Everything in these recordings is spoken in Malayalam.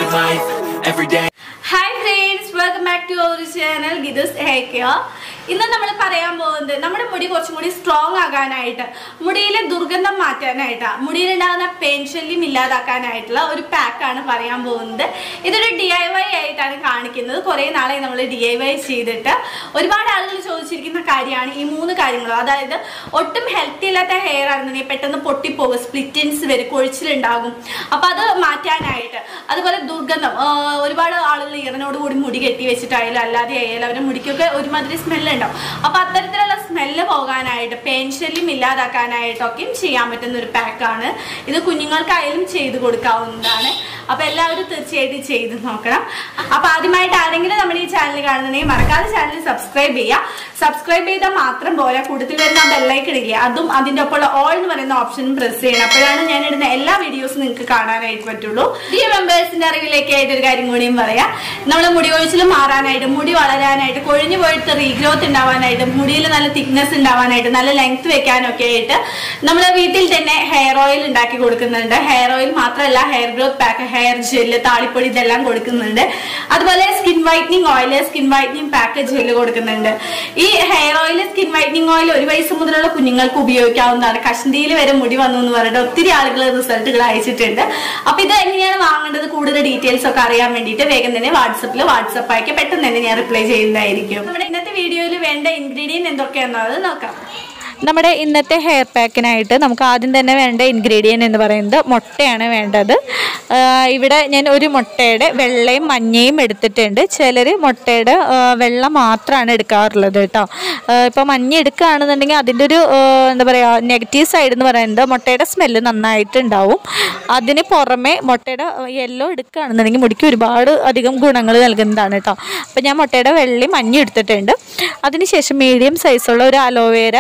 life every day. Hi friends welcome back to our channel ഗിദസ് ഹെയർ കെയർ ഇന്ന് നമ്മൾ പറയാൻ പോകുന്നത് നമ്മുടെ മുടി കുറച്ചും കൂടി സ്ട്രോങ് ആകാനായിട്ട് മുടിയിലെ ദുർഗന്ധം മാറ്റാനായിട്ട് മുടിയിലുണ്ടാകുന്ന പെയിൻ ശല്യം ഇല്ലാതാക്കാനായിട്ടുള്ള ഒരു പാക്കാണ് പറയാൻ പോകുന്നത് ഇതൊരു ഡി ഐ വൈ ആയിട്ടാണ് കാണിക്കുന്നത് കുറേ നാളെ നമ്മൾ ഡി ഐ വൈ ചെയ്തിട്ട് ഒരുപാട് ആളുകൾ ചോദിച്ചിരിക്കുന്ന കാര്യമാണ് ഈ മൂന്ന് കാര്യങ്ങളും അതായത് ഒട്ടും ഹെൽത്തി ഇല്ലാത്ത ഹെയർ ആണെന്നുണ്ടെങ്കിൽ പെട്ടെന്ന് പൊട്ടിപ്പോകും സ്പ്ലിറ്റൻസ് വരും കൊഴിച്ചിലുണ്ടാകും അപ്പൊ അത് മാറ്റാനായിട്ട് അതുപോലെ ദുർഗന്ധം ആ, ഒരുപാട് ആളുകൾ ഈറനോട് കൂടി മുടി കെട്ടി വെച്ചിട്ടായാലും അല്ലാതെ ആയാലും അവരുടെ മുടിക്കൊക്കെ ഒരുമാതിരി സ്മെല്ല് ഉണ്ടാവും അപ്പൊ അത്തരത്തിലുള്ള സ്മെല്ല് പോകാനായിട്ട് പെയിൻ ശല്യം ഇല്ലാതാക്കാനായിട്ടൊക്കെയും ചെയ്യാൻ പറ്റുന്ന ഒരു പാക്കാണ് ഇത് കുഞ്ഞുങ്ങൾക്കായാലും ചെയ്ത് കൊടുക്കാവുന്നതാണ് അപ്പൊ എല്ലാവരും തീർച്ചയായിട്ടും ചെയ്ത് നോക്കണം അപ്പൊ ആദ്യമായിട്ട് ആരെങ്കിലും നമ്മുടെ ഈ ചാനൽ കാണുന്നുണ്ടെങ്കിൽ മറക്കാതെ ചാനൽ സബ്സ്ക്രൈബ് ചെയ്യുക സബ്സ്ക്രൈബ് ചെയ്താൽ മാത്രം പോരാ കൂടുതൽ വരുന്ന ആ ബെല്ലൈക്കൺ ഇല്ലേ അതും അതിന്റെ ഒപ്പമുള്ള ഓൾ എന്ന് പറയുന്ന ഓപ്ഷനും പ്രസ് ചെയ്യണം അപ്പോഴാണ് ഞാൻ ഇടുന്ന എല്ലാ വീഡിയോസും നിങ്ങൾക്ക് കാണാനായിട്ട് പറ്റുള്ളൂ ഈ മെമ്പേഴ്സിന്റെ അറിവിലേക്ക് ആയിട്ട് ഒരു കാര്യം കൂടിയും പറയാം നമ്മൾ മുടി കൊഴിച്ചിൽ മാറാനായിട്ട് മുടി വളരാനായിട്ട് കൊഴിഞ്ഞു പോയിട്ട് റീഗ്രോത്ത് ഉണ്ടാവാനായിട്ട് മുടിയിൽ നല്ല തിക്നെസ് ഉണ്ടാവാനായിട്ട് നല്ല ലെങ്ത് വെക്കാനൊക്കെ ആയിട്ട് നമ്മൾ വീട്ടിൽ തന്നെ ഹെയർ ഓയിൽ ഉണ്ടാക്കി കൊടുക്കുന്നുണ്ട് ഹെയർ ഓയിൽ മാത്രമല്ല hair growth pack hair gel താളിപ്പൊടി ഇതെല്ലാം കൊടുക്കുന്നുണ്ട് അതുപോലെ skin whitening oil skin whitening pack gel കൊടുക്കുന്നുണ്ട് ഈ hair oil skin whitening oil ഒരു വയസ്സ് മുതലുള്ള കുഞ്ഞുങ്ങൾക്ക് ഉപയോഗിക്കാവുന്നതാണ് കഷണ്ടിയിൽ വരെ മുടി വന്നു എന്ന് പറഞ്ഞിട്ട് ഒത്തിരി ആളുകൾ റിസൾട്ടുകൾ അയച്ചിട്ടുണ്ട് അപ്പൊ ഇത് എങ്ങനെയാണ് വാങ്ങേണ്ടത് കൂടുതൽ ഡീറ്റെയിൽസ് ഒക്കെ അറിയാൻ വേണ്ടിയിട്ട് വേഗം തന്നെ വാട്സപ്പിൽ വാട്സപ്പ് അയക്കി പെട്ടെന്ന് തന്നെ ഞാൻ റിപ്ലൈ ചെയ്യുന്നതായിരിക്കും നമ്മുടെ ഇന്നത്തെ വീഡിയോയിൽ വേണ്ട ഇൻഗ്രീഡിയൻറ്റ് എന്തൊക്കെയാണെന്നത് നോക്കാം നമ്മുടെ ഇന്നത്തെ ഹെയർ പാക്കിനായിട്ട് നമുക്ക് ആദ്യം തന്നെ വേണ്ട ഇൻഗ്രീഡിയൻറ്റ് എന്ന് പറയുന്നത് മുട്ടയാണ് വേണ്ടത് ആ, ഇവിടെ ഞാൻ ഒരു മുട്ടയുടെ വെള്ളയും മഞ്ഞയും എടുത്തിട്ടുണ്ട് ചിലർ മുട്ടയുടെ ആ, വെള്ള മാത്രമാണ് എടുക്കാറുള്ളത് കേട്ടോ ഇപ്പോൾ മഞ്ഞ എടുക്കുകയാണെന്നുണ്ടെങ്കിൽ അതിൻ്റെ ഒരു ആ, എന്താ പറയുക നെഗറ്റീവ് സൈഡ് എന്ന് പറയുന്നത് മുട്ടയുടെ സ്മെല്ല് നന്നായിട്ടുണ്ടാവും അതിന് പുറമെ മുട്ടയുടെ യെല്ലോ എടുക്കുകയാണെന്നുണ്ടെങ്കിൽ മുടിക്ക് ഒരുപാട് അധികം ഗുണങ്ങൾ നൽകുന്നതാണ് കേട്ടോ അപ്പോൾ ഞാൻ മുട്ടയുടെ വെള്ളയും മഞ്ഞയും എടുത്തിട്ടുണ്ട് അതിനുശേഷം മീഡിയം സൈസുള്ള ഒരു അലോവേര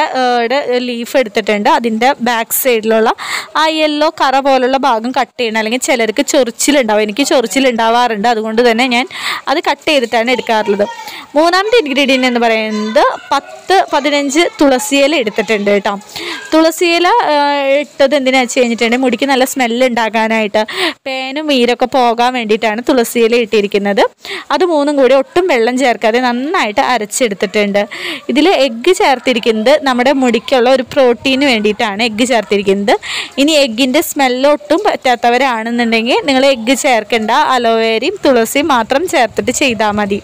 ലീഫ് എടുത്തിട്ടുണ്ട് അതിൻ്റെ ബാക്ക് സൈഡിലുള്ള ആ യെല്ലോ കറ പോലുള്ള ഭാഗം കട്ട് ചെയ്യണം അല്ലെങ്കിൽ ചിലർക്ക് ചൊറിച്ചിലുണ്ടാവും എനിക്ക് ചൊറിച്ചിലുണ്ടാവാറുണ്ട് അതുകൊണ്ട് തന്നെ ഞാൻ അത് കട്ട് ചെയ്തിട്ടാണ് എടുക്കാറുള്ളത് മൂന്നാമത്തെ ഇൻഗ്രീഡിയൻ്റ് എന്ന് പറയുന്നത് പത്ത് പതിനഞ്ച് തുളസിയില എടുത്തിട്ടുണ്ട് കേട്ടോ തുളസിയില ആ, ഇട്ടത് എന്തിനാ വെച്ച് കഴിഞ്ഞിട്ടുണ്ടെങ്കിൽ മുടിക്ക് നല്ല സ്മെല്ല് ഉണ്ടാകാനായിട്ട് പേനും നീരൊക്കെ പോകാൻ വേണ്ടിയിട്ടാണ് തുളസിയില ഇട്ടിരിക്കുന്നത് അത് മൂന്നും കൂടി ഒട്ടും വെള്ളം ചേർക്കാതെ നന്നായിട്ട് അരച്ചെടുത്തിട്ടുണ്ട് ഇതിൽ എഗ്ഗ് ചേർത്തിരിക്കുന്നത് നമ്മുടെ മുടിക്കുള്ള ഒരു പ്രോട്ടീന് വേണ്ടിയിട്ടാണ് എഗ്ഗ് ചേർത്തിരിക്കുന്നത് ഇനി എഗ്ഗിൻ്റെ സ്മെല്ല് ഒട്ടും പറ്റാത്തവരാണെന്നുണ്ടെങ്കിൽ നിങ്ങൾ എഗ്ഗ് ചേർക്കേണ്ട അലോവേരയും തുളസിയും മാത്രം ചേർത്തിട്ട് ചെയ്താൽ മതി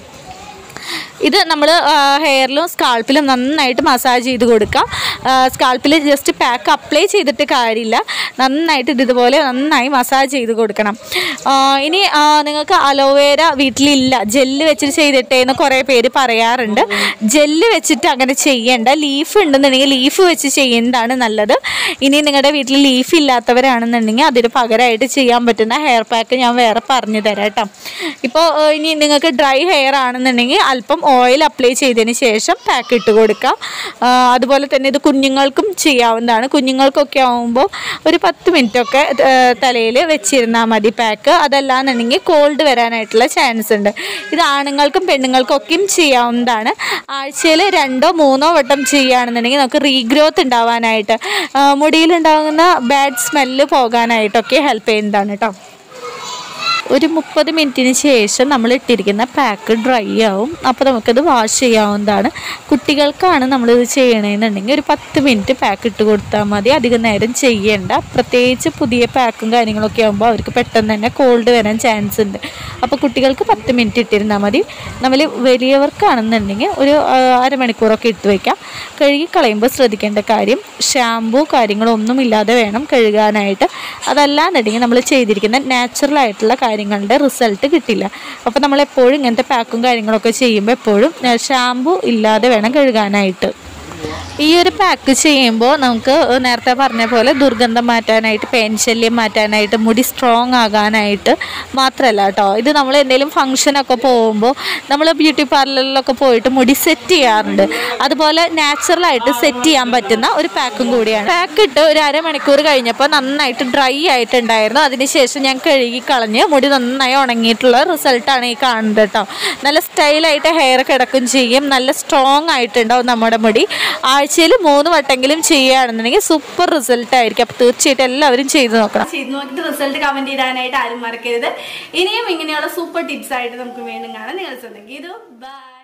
ഇത് നമ്മൾ ഹെയറിലും സ്കാൾപ്പിലും നന്നായിട്ട് മസാജ് ചെയ്ത് കൊടുക്കാം സ്കാൾപ്പിൽ ജസ്റ്റ് പാക്ക് അപ്ലൈ ചെയ്തിട്ട് കാര്യമില്ല നന്നായിട്ട് ഇത് ഇതുപോലെ നന്നായി മസാജ് ചെയ്ത് കൊടുക്കണം ആ, ഇനി ആ, നിങ്ങൾക്ക് അലോവേര വീട്ടിലില്ല ജെല്ല് വെച്ചിട്ട് ചെയ്തിട്ടേ എന്ന് കുറേ പേര് പറയാറുണ്ട് ജെല്ല് വെച്ചിട്ട് അങ്ങനെ ചെയ്യേണ്ട ലീഫ് ഉണ്ടെന്നുണ്ടെങ്കിൽ ലീഫ് വെച്ച് ചെയ്യുന്നതാണ് നല്ലത് ഇനി നിങ്ങളുടെ വീട്ടിൽ ലീഫ് ഇല്ലാത്തവരാണെന്നുണ്ടെങ്കിൽ അതിന് പകരമായിട്ട് ചെയ്യാൻ പറ്റുന്ന ഹെയർ പാക്ക് ഞാൻ വേറെ പറഞ്ഞു തരാം കേട്ടോ ഇപ്പോൾ ഇനി നിങ്ങൾക്ക് ഡ്രൈ ഹെയർ ആണെന്നുണ്ടെങ്കിൽ അല്പം ഓയിൽ അപ്ലൈ ചെയ്തതിന് ശേഷം പാക്ക് ഇട്ട് കൊടുക്കാം ആ, അതുപോലെ തന്നെ ഇത് കുഞ്ഞുങ്ങൾക്കും ചെയ്യാവുന്നതാണ് കുഞ്ഞുങ്ങൾക്കൊക്കെ ആകുമ്പോൾ ഒരു പത്ത് മിനിറ്റൊക്കെ തലയിൽ വെച്ചിരുന്നാൽ മതി പാക്ക് അതല്ലാന്നുണ്ടെങ്കിൽ കോൾഡ് വരാനായിട്ടുള്ള ചാൻസ് ഉണ്ട് ഇത് ആണുങ്ങൾക്കും പെണ്ണുങ്ങൾക്കും ഒക്കെയും ചെയ്യാവുന്നതാണ് ആഴ്ചയിൽ രണ്ടോ മൂന്നോ വട്ടം ചെയ്യുകയാണെന്നുണ്ടെങ്കിൽ നമുക്ക് റീഗ്രോത്ത് ഉണ്ടാവാനായിട്ട് ആ, മുടിയിലുണ്ടാകുന്ന ബാഡ് സ്മെല്ല് പോകാനായിട്ടൊക്കെ ഹെൽപ്പ് ചെയ്യുന്നതാണ് കേട്ടോ ഒരു മുപ്പത് മിനിറ്റിന് ശേഷം നമ്മൾ ഇട്ടിരിക്കുന്ന പാക്ക് ഡ്രൈ ആവും അപ്പോൾ നമുക്കത് വാഷ് ചെയ്യാവുന്നതാണ് കുട്ടികൾക്കാണ് നമ്മളിത് ചെയ്യണമെന്നുണ്ടെങ്കിൽ ഒരു പത്ത് മിനിറ്റ് പാക്ക് ഇട്ട് കൊടുത്താൽ മതി അധികം നേരം ചെയ്യേണ്ട പ്രത്യേകിച്ച് പുതിയ പാക്കും കാര്യങ്ങളൊക്കെ ആകുമ്പോൾ അവർക്ക് പെട്ടെന്ന് തന്നെ കോൾഡ് വരാൻ ചാൻസ് ഉണ്ട് അപ്പോൾ കുട്ടികൾക്ക് പത്ത് മിനിറ്റ് ഇട്ടിരുന്നാൽ മതി നമ്മൾ വലിയവർക്കാണെന്നുണ്ടെങ്കിൽ ഒരു ആ, അരമണിക്കൂറൊക്കെ ഇട്ട് വയ്ക്കാം കഴുകി കളയുമ്പോൾ ശ്രദ്ധിക്കേണ്ട കാര്യം ഷാമ്പു കാര്യങ്ങളൊന്നും ഇല്ലാതെ വേണം കഴുകാനായിട്ട് അതല്ലാന്നുണ്ടെങ്കിൽ നമ്മൾ ചെയ്തിരിക്കുന്ന നാച്ചുറൽ ആയിട്ടുള്ള കാര്യങ്ങളുടെ റിസൾട്ട് കിട്ടില്ല അപ്പോൾ നമ്മൾ എപ്പോഴും ഇങ്ങനത്തെ പാക്കും കാര്യങ്ങളൊക്കെ ചെയ്യുമ്പോൾ എപ്പോഴും ഷാമ്പു ഇല്ലാതെ വേണം കഴുകാനായിട്ട് ഈ ഒരു പാക്ക് ചെയ്യുമ്പോൾ നമുക്ക് നേരത്തെ പറഞ്ഞ പോലെ ദുർഗന്ധം മാറ്റാനായിട്ട് പെയിൻ ശല്യം മാറ്റാനായിട്ട് മുടി സ്ട്രോങ് ആകാനായിട്ട് മാത്രമല്ല കേട്ടോ ഇത് നമ്മൾ എന്തെങ്കിലും ഫംഗ്ഷനൊക്കെ പോകുമ്പോൾ നമ്മൾ ബ്യൂട്ടി പാർലറിലൊക്കെ പോയിട്ട് മുടി സെറ്റ് ചെയ്യാറുണ്ട് അതുപോലെ നാച്ചുറലായിട്ട് സെറ്റ് ചെയ്യാൻ പറ്റുന്ന ഒരു പാക്കും കൂടിയാണ് പാക്ക് ഇട്ട് ഒരു അരമണിക്കൂർ കഴിഞ്ഞപ്പോൾ നന്നായിട്ട് ഡ്രൈ ആയിട്ടുണ്ടായിരുന്നു അതിനുശേഷം ഞാൻ കഴുകി കളഞ്ഞ് മുടി നന്നായി ഉണങ്ങിയിട്ടുള്ള റിസൾട്ടാണ് ഈ കാണുന്നത് കേട്ടോ നല്ല സ്റ്റൈലായിട്ട് ഹെയർ കിടക്കും ചെയ്യും നല്ല സ്ട്രോങ് ആയിട്ടുണ്ടാവും നമ്മുടെ മുടി ആഴ്ച ആഴ്ചയിൽ മൂന്ന് വട്ടെങ്കിലും ചെയ്യുകയാണെന്നുണ്ടെങ്കിൽ സൂപ്പർ റിസൾട്ട് ആയിരിക്കും അപ്പോൾ തീർച്ചയായിട്ടും എല്ലാവരും ചെയ്ത് നോക്കണം ചെയ്ത് നോക്കിയിട്ട് റിസൾട്ട് കമന്റ് ചെയ്താനായിട്ട് ആരും മറക്കരുത് ഇനിയും ഇങ്ങനെയുള്ള സൂപ്പർ ടിപ്സ് ആയിട്ട് നമുക്ക് വീണ്ടും കാണാം നിങ്ങൾ സ്വന്തം ഇത് ബൈ